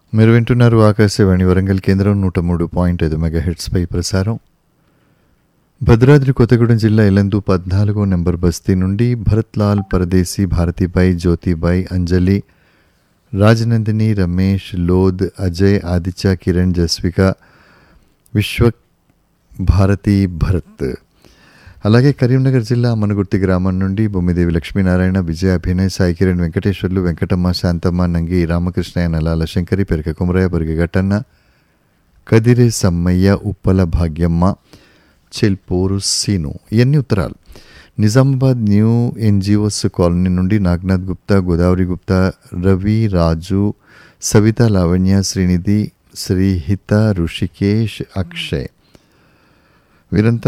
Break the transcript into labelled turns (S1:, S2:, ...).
S1: మీరు వింటున్నారు ఆకాశవాణి వరంగల్ కేంద్రం నూట మూడు పాయింట్ ఐదు మెగా హెడ్స్పై ప్రసారం భద్రాద్రి కొత్తగూడెం జిల్లా ఎలందు పద్నాలుగో నెంబర్ బస్తీ నుండి భరత్లాల్ పరదేశీ భారతీబాయి జ్యోతిబాయి అంజలి రాజనందిని రమేష్ లోద్ అజయ్ ఆదిత్య కిరణ్ జస్విక విశ్వ భారతి భరత్ అలాగే కరీంనగర్ జిల్లా మనుగుర్తి గ్రామం నుండి బొమ్మిదేవి లక్ష్మీనారాయణ విజయ అభినయ్ సాయి కిరణ్ వెంకటేశ్వర్లు వెంకటమ్మ శాంతమ్మ నంగి రామకృష్ణయ్య నలాల శంకరి పెరక కుమరయ్య బురిగట్టన్న కదిరే సమ్మయ్య ఉప్పల భాగ్యమ్మ చెల్పోరు సీను ఇవన్నీ ఉత్తరాలు నిజామాబాద్ న్యూ ఎన్జిఓస్ కాలనీ నుండి నాగనాథ్ గుప్తా గోదావరి గుప్తా రవి రాజు సవిత లావణ్య శ్రీనిధి శ్రీహిత ఋషికేష్ అక్షయ్ వీరంతా